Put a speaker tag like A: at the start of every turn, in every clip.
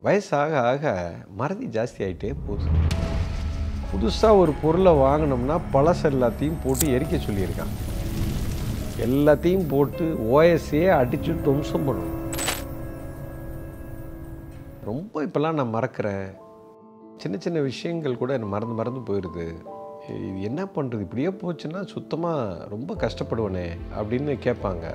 A: வயசாக ஆக மறதி ஜாஸ்தி ஆகிட்டே போகுது புதுசாக ஒரு பொருளை வாங்கினோம்னா பழசு எல்லாத்தையும் போட்டு எரிக்க சொல்லியிருக்கான் எல்லாத்தையும் போட்டு ஓஎஸ்ஸே அடித்து துவம்சம் பண்ணணும் ரொம்ப இப்போல்லாம் நான் மறக்கிறேன் சின்ன சின்ன விஷயங்கள் கூட எனக்கு மறந்து மறந்து போயிடுது இது என்ன பண்ணுறது இப்படியே போச்சுன்னா சுத்தமாக ரொம்ப கஷ்டப்படுவேனே அப்படின்னு கேட்பாங்க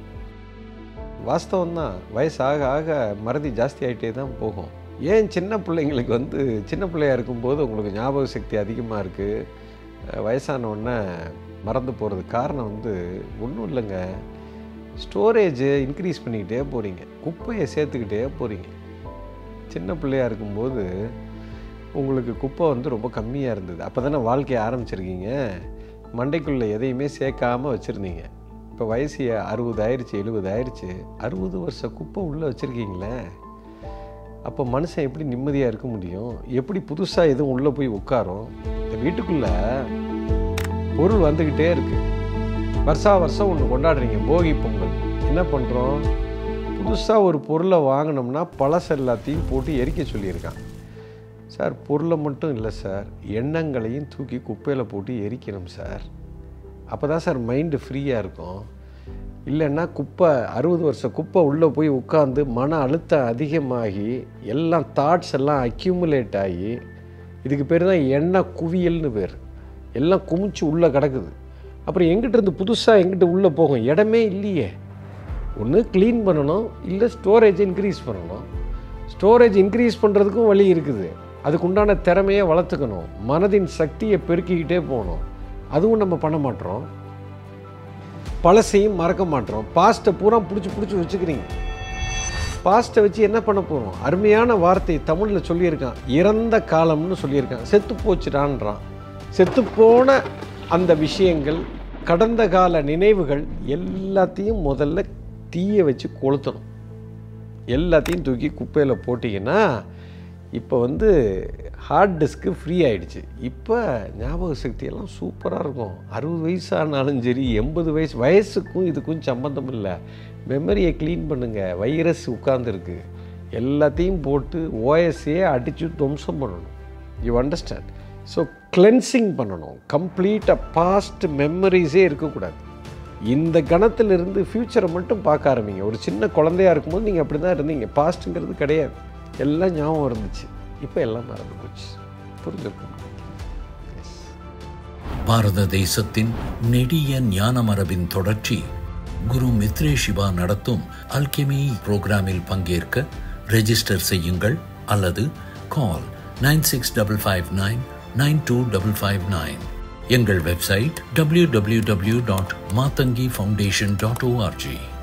A: வாஸ்தவம் தான் வயசு ஆக ஆக மறதி ஜாஸ்தி ஆகிட்டே தான் போகும் ஏன் சின்ன பிள்ளைங்களுக்கு வந்து சின்ன பிள்ளையா இருக்கும்போது உங்களுக்கு ஞாபக சக்தி அதிகமாக இருக்குது வயசான உடனே மறந்து போகிறது காரணம் வந்து ஒன்றும் இல்லைங்க ஸ்டோரேஜை இன்க்ரீஸ் பண்ணிக்கிட்டே போகிறீங்க குப்பையை சேர்த்துக்கிட்டே போகிறீங்க சின்ன பிள்ளையா இருக்கும்போது உங்களுக்கு குப்பை வந்து ரொம்ப கம்மியாக இருந்தது அப்போ தானே வாழ்க்கையை ஆரம்பிச்சிருக்கீங்க மண்டைக்குள்ளே எதையுமே சேர்க்காம வச்சுருந்தீங்க இப்போ வயசு அறுபது ஆயிடுச்சு எழுபது ஆயிடுச்சு அறுபது வருஷம் குப்பை உள்ளே வச்சுருக்கீங்களே அப்போ மனுஷன் எப்படி நிம்மதியாக இருக்க முடியும் எப்படி புதுசாக எதுவும் உள்ளே போய் உட்காரும் இந்த வீட்டுக்குள்ளே பொருள் வந்துக்கிட்டே இருக்குது வருஷா வருஷம் ஒன்று கொண்டாடுறீங்க போகி பொங்கல் என்ன பண்ணுறோம் புதுசாக ஒரு பொருளை வாங்கினோம்னா பழசு எல்லாத்தையும் போட்டு எரிக்க சொல்லியிருக்கான் சார் பொருளை மட்டும் இல்லை சார் எண்ணங்களையும் தூக்கி குப்பையில் போட்டு எரிக்கணும் சார் அப்போ தான் சார் மைண்டு ஃப்ரீயாக இருக்கும் இல்லைன்னா குப்பை அறுபது வருஷம் குப்பை உள்ளே போய் உட்காந்து மன அழுத்தம் அதிகமாகி எல்லாம் தாட்ஸ் எல்லாம் அக்யூமுலேட் ஆகி இதுக்கு பேர் தான் எண்ணெய் குவியல்னு பேர் எல்லாம் குமிச்சு உள்ளே கிடக்குது அப்புறம் எங்கிட்ட இருந்து புதுசாக எங்கிட்ட உள்ளே போகும் இடமே இல்லையே ஒன்று க்ளீன் பண்ணணும் இல்லை ஸ்டோரேஜ் இன்க்ரீஸ் பண்ணணும் ஸ்டோரேஜ் இன்க்ரீஸ் பண்ணுறதுக்கும் வழி இருக்குது அதுக்கு உண்டான திறமையை வளர்த்துக்கணும் மனதின் சக்தியை பெருக்கிக்கிட்டே போகணும் அதுவும் நம்ம பண்ண மாட்டோம் பழசையும் மறக்க மாட்டோம் பாஸ்ட்டை பூரா பிடிச்சி பிடிச்சி வச்சுக்கிறீங்க பாஸ்ட்டை வச்சு என்ன பண்ண போகிறோம் அருமையான வார்த்தை தமிழில் சொல்லியிருக்கான் இறந்த காலம்னு சொல்லியிருக்கான் செத்து போச்சுடான்றான் செத்து போன அந்த விஷயங்கள் கடந்த கால நினைவுகள் எல்லாத்தையும் முதல்ல தீயை வச்சு கொளுத்தணும் எல்லாத்தையும் தூக்கி குப்பையில் போட்டிங்கன்னா இப்போ வந்து ஹார்ட் டிஸ்க்கு ஃப்ரீ ஆகிடுச்சு இப்போ ஞாபக சக்தியெல்லாம் சூப்பராக இருக்கும் அறுபது வயசானாலும் சரி எண்பது வயசு வயசுக்கும் இதுக்கும் சம்மந்தம் இல்லை மெமரியை க்ளீன் பண்ணுங்கள் வைரஸ் உட்காந்துருக்கு எல்லாத்தையும் போட்டு ஓஎஸ்ஸே அடித்து துவம்சம் பண்ணணும் யூ அண்டர்ஸ்டாண்ட் ஸோ கிளென்சிங் பண்ணணும் கம்ப்ளீட்டாக பாஸ்ட் மெமரிஸே இருக்கக்கூடாது இந்த கணத்திலிருந்து ஃப்யூச்சரை மட்டும் பார்க்க ஆரம்பிங்க ஒரு சின்ன குழந்தையா இருக்கும்போது நீங்கள் அப்படி தான் இருந்தீங்க பாஸ்ட்டுங்கிறது கிடையாது எல்லாம் ஞாபகம் இருந்துச்சு இப்போ எல்லாம் மறந்து போச்சு புரிஞ்சிருக்கும்
B: பாரத தேசத்தின் நெடிய ஞான மரபின் தொடர்ச்சி குரு மித்ரே சிவா நடத்தும் அல்கெமி புரோகிராமில் பங்கேற்க ரெஜிஸ்டர் செய்யுங்கள் அல்லது call nine six double five nine nine two double five nine எங்கள் website W W W dot Mathangi foundation dot O R G